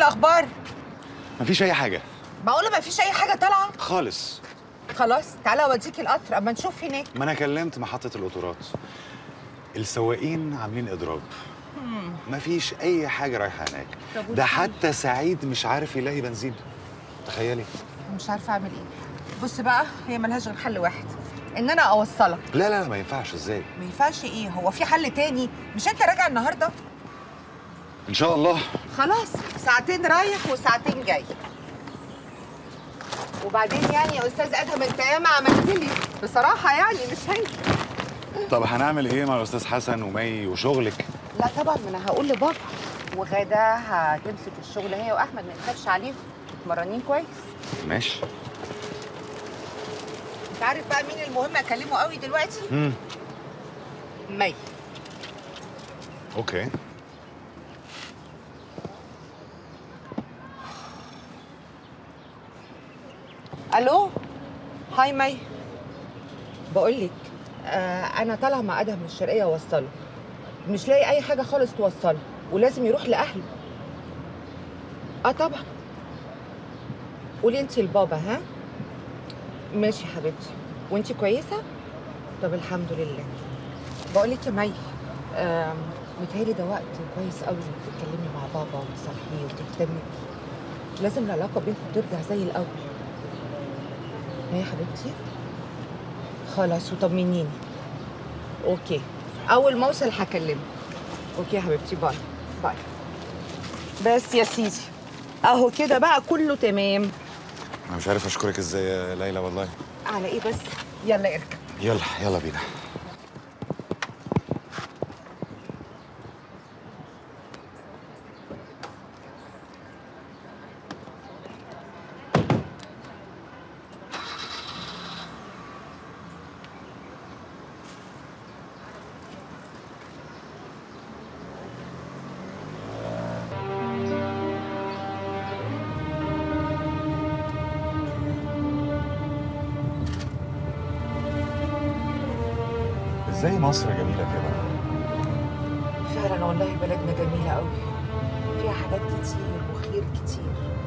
الاخبار مفيش اي حاجه معقوله ما فيش اي حاجه طالعه خالص خلاص تعالى اوديك القطر اما نشوف هناك ما انا كلمت محطه القطارات السواقين عاملين اضراب مفيش اي حاجه رايحه هناك طب ده والحل؟ حتى سعيد مش عارف يلاقي بنزين تخيلي مش عارفه اعمل ايه بص بقى هي ملهاش غير حل واحد ان انا اوصلك لا لا لا ما ينفعش ازاي ما ينفعش ايه هو في حل تاني مش انت راجع النهارده ان شاء الله خلاص ساعتين رايح وساعتين جاي وبعدين يعني يا استاذ ادهم انت ياما عملت لي بصراحه يعني مش هينفع طب هنعمل ايه مع الاستاذ حسن ومي وشغلك لا طبعا ما انا هقول لبابا وغاده هتمسك الشغل هي واحمد ما تخافش عليهم متمرنين كويس ماشي انت عارف بقى مين المهم اكلمه قوي دلوقتي امم مي اوكي الو هاي مي بقول لك آه انا طالعه مع ادهم من الشرقيه اوصله مش لاقي اي حاجه خالص توصله ولازم يروح لاهله اه طبعا قولي انت لبابا ها ماشي حبيبتي وانت كويسه طب الحمد لله بقول لك يا مي آم، متهيألي ده وقت كويس قوي انك تتكلمي مع بابا وتصالحيه وتهتمي بيه. لازم العلاقه بينكم ترجع زي الاول ايه يا حبيبتي خلاص وطمنيني اوكي اول ما اوصل هكلمك اوكي يا حبيبتي باي باي بس يا سيدي اهو كده بقى كله تمام انا مش عارف اشكرك ازاي يا ليلى والله على ايه بس يلا اركب يلا يلا بينا ازاي مصر جميله كده فعلا والله بلدنا جميله قوي فيها حاجات كتير وخير كتير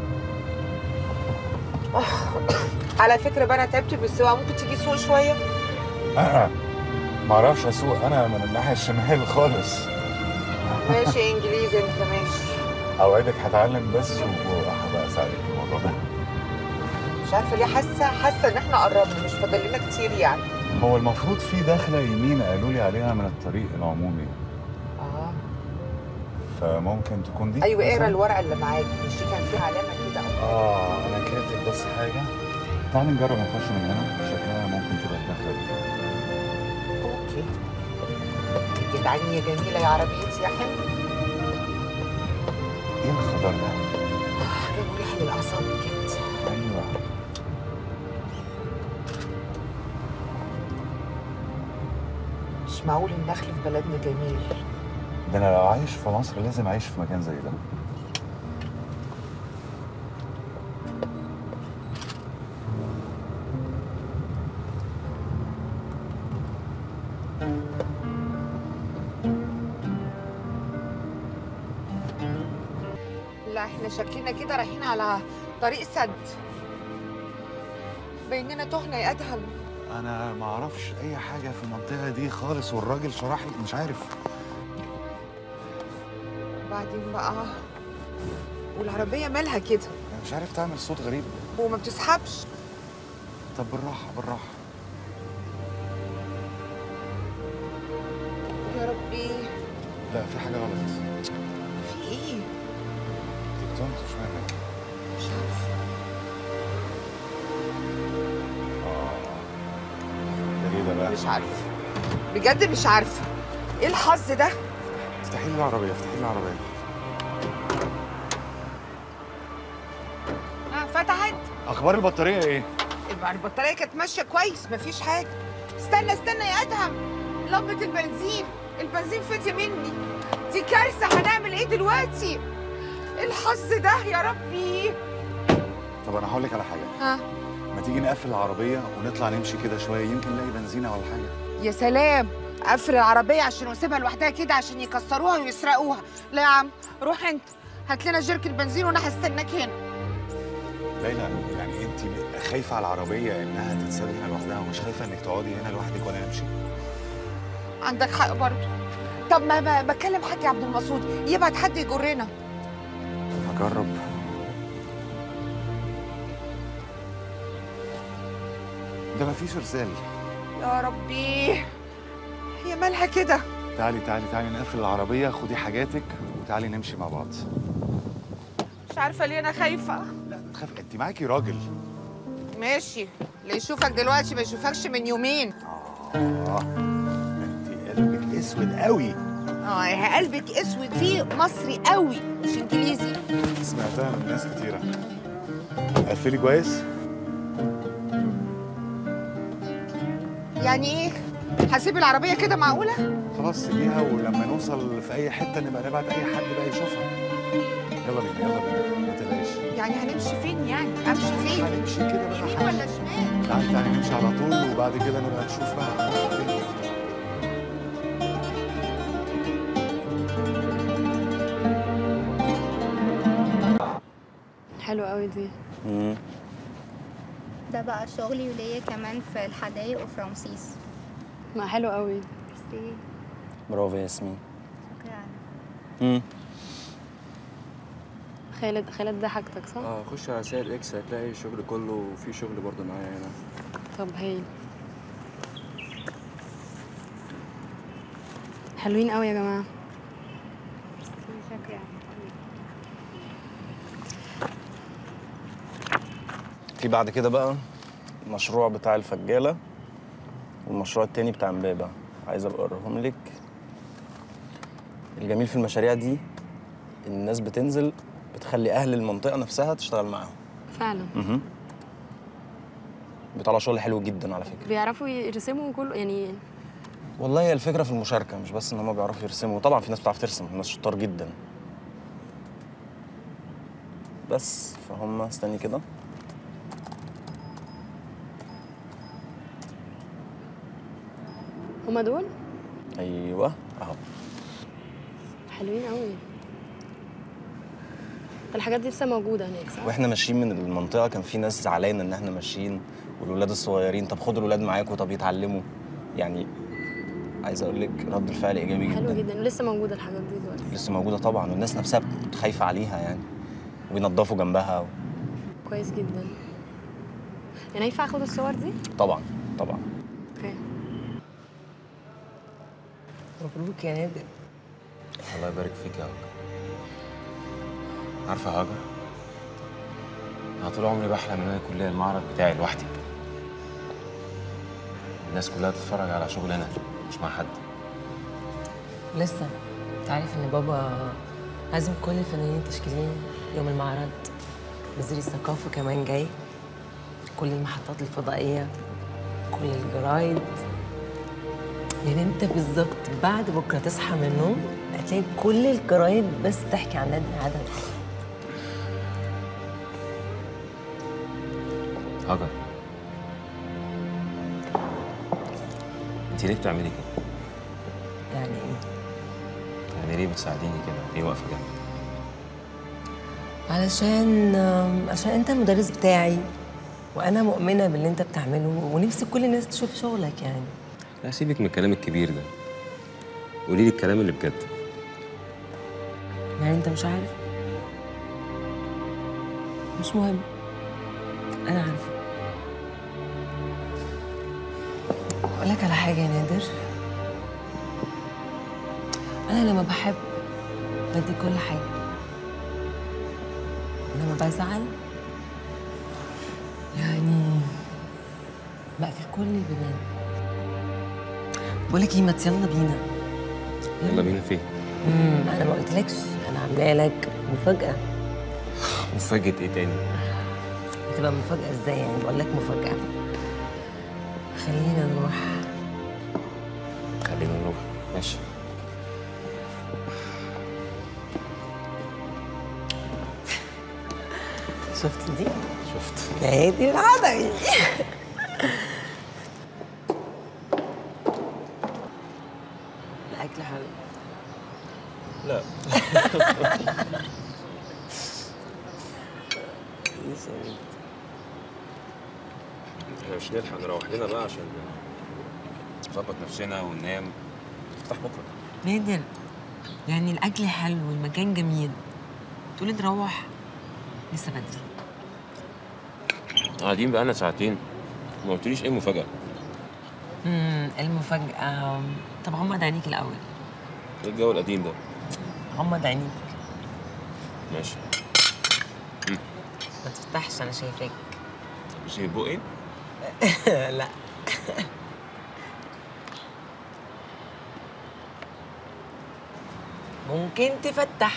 آه، على فكره بقى انا تعبت بالسواقه ممكن تيجي تسوق شويه أه. ما اعرفش اسوق انا من الناحيه الشمال خالص ماشي انجليزي انت ماشي اوعدك هتعلم بس وهبقى اساعدك في الموضوع ده مش عارفه ليه حاسه حاسه ان احنا قربنا مش فاضل لنا كتير يعني هو المفروض في دخله يمين قالوا لي عليها من الطريق العمومي اه فممكن تكون دي ايوه اقرا مثلاً؟ الورقه اللي معاك مش دي كان فيها علامه كده أو- اه انا كاتب بس حاجه تعالي نجرب نخش من هنا شكلها ممكن تبقى الدخله دي اوكي جدعانية جميلة يا عربيتي يا حلو ايه الخضار ده؟ حاجة مريحة للأعصاب بجد ايوه مش معقول النخل في بلدنا جميل ده انا لو عايش في مصر لازم اعيش في مكان زي ده لا احنا شكلنا كده رايحين على طريق سد بيننا تهنا يا أدهم انا ما اعرفش اي حاجه في المنطقه دي خالص والراجل شرح لي مش عارف وبعدين بقى والعربية مالها كده أنا مش عارف تعمل صوت غريب وما بتسحبش طب بالراحه بالراحه يا ربي لا في حاجه غلط في ايه تكتمت مش معنى مش عارفة ده ايه ده بقى مش عارفة بجد مش عارفة ايه الحظ ده افتحي لي العربيه افتحي لي العربيه ها فتحت اخبار البطاريه ايه يبقى البطارية كانت ماشية كويس مفيش حاجة استنى استنى يا أدهم لمبة البنزين البنزين فاتي مني دي كارثة هنعمل ايه دلوقتي إيه الحظ ده يا ربي طب انا هقول لك على حاجه ها ما تيجي نقفل العربيه ونطلع نمشي كده شويه يمكن نلاقي بنزينه ولا حاجه يا سلام قفل العربية عشان واسيبها لوحدها كده عشان يكسروها ويسرقوها لا يا عم روح انت هات لنا جركن بنزين وانا هستناك هنا ليلى يعني انت خايفه على العربيه انها تتساب هنا لوحدها ومش خايفه انك تقعدي هنا لوحدك وانا امشي عندك حق برضه طب ما ما- بكلم حاج عبد المقصود يبعت حد يجرنا هجرب ده مفيش رسالة يا ربي هي مالها كده تعالي تعالي تعالي نقفل العربية خدي حاجاتك وتعالي نمشي مع بعض مش عارفه ليه انا خايفه لا تخاف انت معاكي راجل ماشي اللي يشوفك دلوقتي ما يشوفكش من يومين اه انت قلبك اسود قوي اه يا قلبك اسود دي مصري قوي مش انجليزي سمعتها من ناس كتيرة قفلي كويس يعني ايه هسيب العربيه كده معقوله خلاص سيبيها ولما نوصل في اي حتة نبقى نبعت اي حد بقى يشوفها يلا بينا يلا بينا ما تقلقيش يعني هنمشي فين يعني امشي فين هنمشي كده بقى يمين ولا شمال تعالي تعالي نمشي على طول وبعد كده نبقى نشوف بقى هنروح فين. حلو قوي دي مم. ده بقى شغلي وليا كمان في الحدايق وفي رمسيس ما حلو قوي ميرسي برافو يا ياسمين شكرا مم. خالد خالد ده حاجتك صح؟ اه خش على سائل اكس هتلاقي الشغل كله وفي شغل برضه معايا هنا طب هايل حلوين قوي يا جماعه شكرا في بعد كده بقى المشروع بتاع الفجالة والمشروع التاني بتاع امبابة عايز ابقى اوريهم لك الجميل في المشاريع دي إن الناس بتنزل بتخلي اهل المنطقة نفسها تشتغل معاهم فعلا مهم. بيطلع شغل حلو جدا على فكرة بيعرفوا يرسموا كله يعني والله هي الفكرة في المشاركة مش بس ان هم بيعرفوا يرسموا طبعا في ناس بتعرف ترسم ناس شطار جدا بس فهم استني كده هما دول ايوه اهو حلوين قوي الحاجات دي لسه موجوده هناك صح؟ واحنا ماشيين من المنطقه كان في ناس زعلانه ان احنا ماشيين والولاد الصغيرين طب خدوا الولاد معاكم طب يتعلموا يعني عايز اقول لك رد الفعل ايجابي جدا حلو جدا ولسه موجوده الحاجات دي دلوقتي لسه موجوده طبعا والناس نفسها بت- خايفه عليها يعني وبينضفوا جنبها و... كويس جدا يعني ينفع اخد الصور دي؟ طبعا طبعا اوكي مبروك يا نادر الله يبارك فيك يا هاجر عارفه يا هاجر انا طول عمري بحلم ان انا يكون ليا المعرض بتاعي لوحدي الناس كلها تتفرج على شغلنا مش مع حد لسه انت عارف ان بابا عازم كل الفنانين التشكيليين يوم المعرض وزير الثقافة كمان جاي كل المحطات الفضائية كل الجرايد يعني انت بالظبط بعد بكرة تصحى من النوم هتلاقي كل الجرايد بس تحكي عن نادي عدد هاجر انت ليه بتعملي كده؟ يعني ايه يعني ليه بتساعديني كده؟ ليه واقفه جنبي؟ علشان عشان انت المدرس بتاعي وانا مؤمنة باللي انت بتعمله ونفسي كل الناس تشوف شغلك يعني لا سيبك من الكلام الكبير ده قولي لي الكلام اللي بجد يعني انت مش عارف مش مهم انا عارفه اقول لك على حاجه يا نادر انا لما بحب بدي كل حاجه ولما بزعل يعني بقفل كل البيبان بقول لك ايه ما يلا بينا يلا بينا فين؟ امم انا ما قلتلكش انا عامله لك مفاجاه مفاجأة ايه تاني؟ هتبقى مفاجاه ازاي يعني بقول لك مفاجاه خلينا نروح خلينا نروح ماشي شفت دي شفت هي دي العدوي الاكل حلو لا تقوليش يا بنتي احنا مش نلحق نروح لنا بقى عشان نظبط نفسنا وننام نفتح بكره نادر يعني الاكل حلو والمكان جميل تقولي نروح لسه بدري قاعدين بقالنا ساعتين ما قلتليش ايه المفاجأة امم المفاجأة طب غمض عينيك الأول ايه الجو القديم ده غمض عينيك ماشي ما تفتحش أنا شايفاك بس بقي لا ممكن تفتح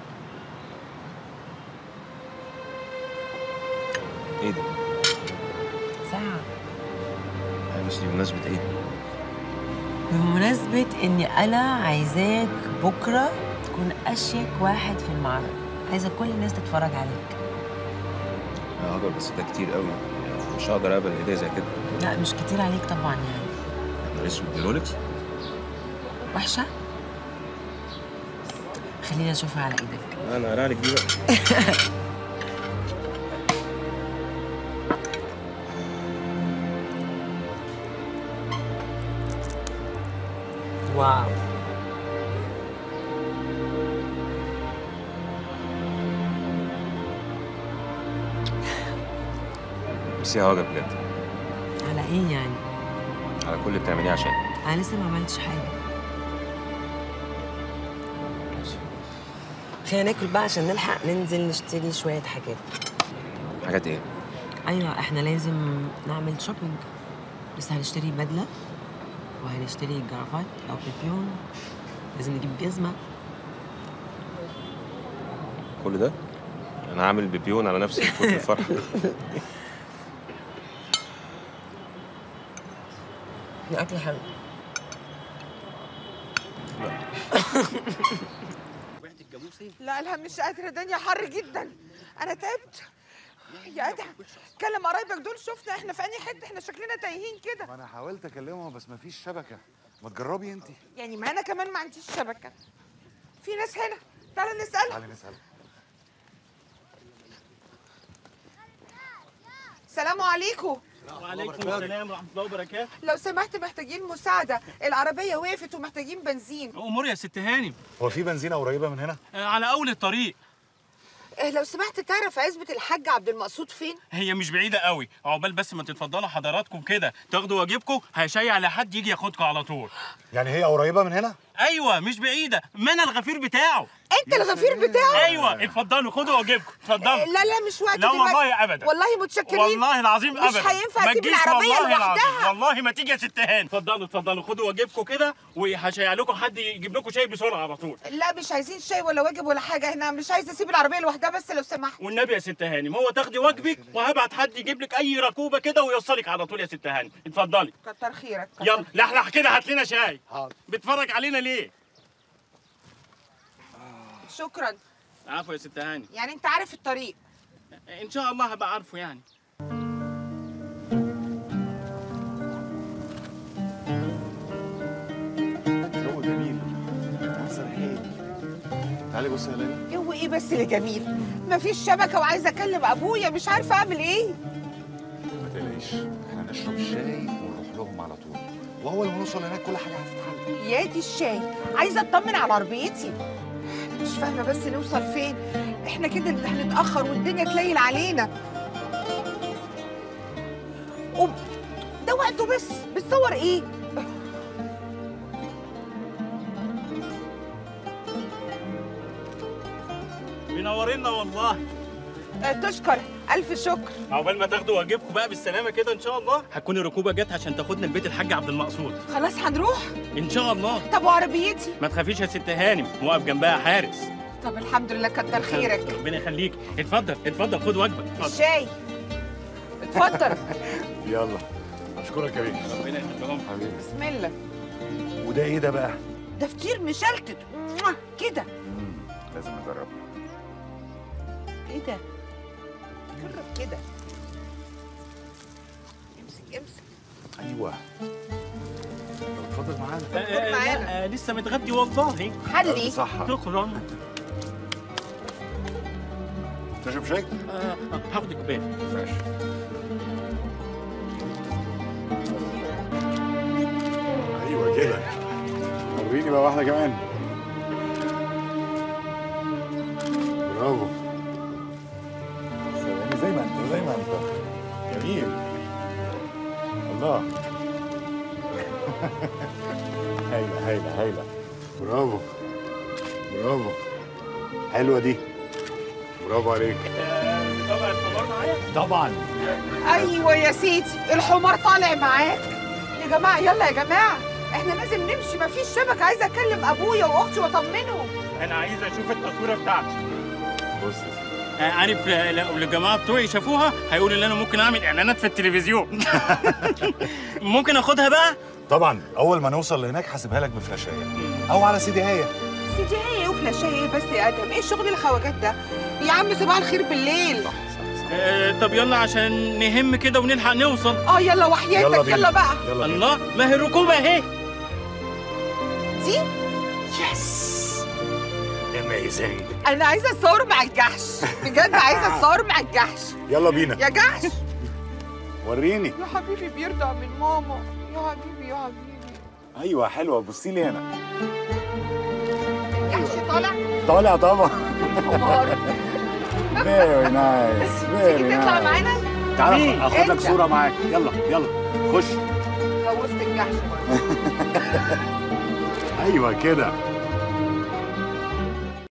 ايه ده ساعة أيوة، بس دي بمناسبة ايه بمناسبة إني أنا عايزاك بكرة تكون أشيك واحد في المعرض عايزة كل الناس تتفرج عليك يا هاجر بس ده كتير قوي مش هقدر اقبل هدية زي كده لا مش كتير عليك طبعا يعني انا اسود دي رولكس وحشة خليني أشوفها على إيدك انا قلع لك دي بقى واو بس يا هاجر بجد على إيه يعني؟ على كل اللي بتعمليه عشان أنا لسه ما عملتش حاجة خلينا ناكل بقى عشان نلحق ننزل نشتري شوية حاجات حاجات ايه أيوة إحنا لازم نعمل شوبينج لسه هنشتري بدلة وهنشتري جرافات أو بيبيون لازم نجيب جزمة كل ده انا هعمل بيبيون على نفسي من كتر الفرح الأكل حلو لا لا مش قادرة الدنيا حر جدا أنا تعبت يا أدهم كلم قرايبك دول شفنا احنا في أنهي حتة احنا شكلنا تايهين كده ما انا حاولت اكلمه بس مفيش شبكه ما تجربي انت يعني ما أنا كمان ما عنديش شبكة في ناس هنا تعالى نسألها تعالي نسال السلام عليكم وعليكم السلام ورحمة الله وبركاته لو سمحت محتاجين مساعدة العربية وقفت ومحتاجين بنزين أمور يا ست هانم هو في بنزينه قريبه من هنا آه، على أول الطريق اه لو سمحت تعرف عزبة الحاج عبد المقصود فين؟ هي مش بعيدة قوي عقبال بس ما تتفضلوا حضراتكم كده تاخدوا واجبكم هيشيع لحد يجي ياخدكم على طول يعني هي قريبه من هنا أيوة مش بعيدة ما أنا الغفير بتاعه أنت الغفير بتاعه؟ أيوة اتفضلوا خدوا واجبكم اتفضلوا لا لا مش وقت لا دلوقتي. والله أبدا والله متشكرين والله العظيم مش ابدا هينفع ما أسيب تجيش العربية والله لوحدها. العظيم والله ما تيجي يا ست هانم اتفضلوا اتفضلوا خدوا واجبكم كده وهشيع لكم حد يجيب لكم شاي بسرعه على طول لا مش عايزين شاي ولا واجب ولا حاجة احنا مش عايزة اسيب العربية لوحدها بس لو سمحت والنبي يا ست هانم هو تاخدي واجبك وهبعت حد يجيب لك اي ركوبه كده ويوصلك على طول يا ست هانم اتفضلي كتر خيرك كتر يلا لحلح كده هات لنا شاي حاضر. بتفرج علينا ليه شكرا عفوا يا ست هانم يعني انت عارف الطريق ان شاء الله هبقى عارفه يعني جو جميل منظر هادي تعالي بصي يا ليلى جو ايه بس اللي جميل مفيش شبكة وعايزة اكلم ابويا مش عارفة اعمل ايه ما تقلقيش احنا نشرب الشاي ونروح لهم على طول واول ما نوصل هناك كل حاجه هتتحل يا دي الشاي عايزة اطمن على عربيتي أنا مش فاهمة بس نوصل فين احنا كده اللي هنتأخر والدنيا تليل علينا أوب. ده وقته بس بتصور ايه منورينا والله آه، تشكر الف شكر عقبال ما تاخدوا واجبكم بقى بالسلامه كده ان شاء الله هتكون الركوبه جت عشان تاخدنا البيت الحاج عبد المقصود خلاص هنروح ان شاء الله طب وعربيتي ما تخافيش يا ست هانم واقف جنبها حارس طب الحمد لله كتر خيرك ربنا يخليك اتفضل اتفضل خد وجبك اتفضل الشاي اتفضل يلا اشكرك يا بيه ربنا يخليهم حبيبي بسم الله وده ايه ده بقى ده فطير مشلتت موah، كده مم. لازم نجربه ايه ده جرب كده امسك امسك ايوه لو اتفضل معانا آه، آه، معانا. لا، آه، لسه متغدي والله حلي صح شكرا تشرب شاي؟ آه، هاخد كوبايه ماشي ايوه كده وريني بقى واحده كمان برافو ثواني زي ما انت زي ما انت جميل الله هايله هايله هايله برافو برافو حلوه دي برافو عليك طبعا الحمار معايا طبعا ايوه يا سيدي الحمار طالع معاك يا جماعه يلا يا جماعه احنا لازم نمشي مفيش شبكه عايزه اكلم ابويا واختي واطمنهم انا عايز اشوف التصويره بتاعتي بص يا سيدي آه، عارف آه، لو الجماعه بتوعي شافوها هيقولوا ان انا ممكن اعمل اعلانات في التلفزيون ممكن اخدها بقى طبعا اول ما نوصل هناك هسيبها لك بفلاشايه او على سي دي هي سيدي ايه وفلاشة ايه بس يا ادم ايه الشغل الخواجات ده يا عم صباح الخير بالليل آه، طب يلا عشان نهم كده ونلحق نوصل اه يلا وحياتك يلا يلا, بينا. بقى يلا بينا. الله ما هي الركوبه اهي دي اميزنج انا عايزه اتصور مع الجحش بجد عايزه اتصور مع الجحش يلا بينا يا جحش وريني يا حبيبي بيرضع من ماما يا حبيبي يا حبيبي ايوه حلوه بصي لي هنا الجحش طالع طالع طبعا حمار فيري نايس تيجي تطلع معانا تعالى اخد لك أنت. صوره معاك يلا يلا خش خوفت الجحش برضه ايوه كده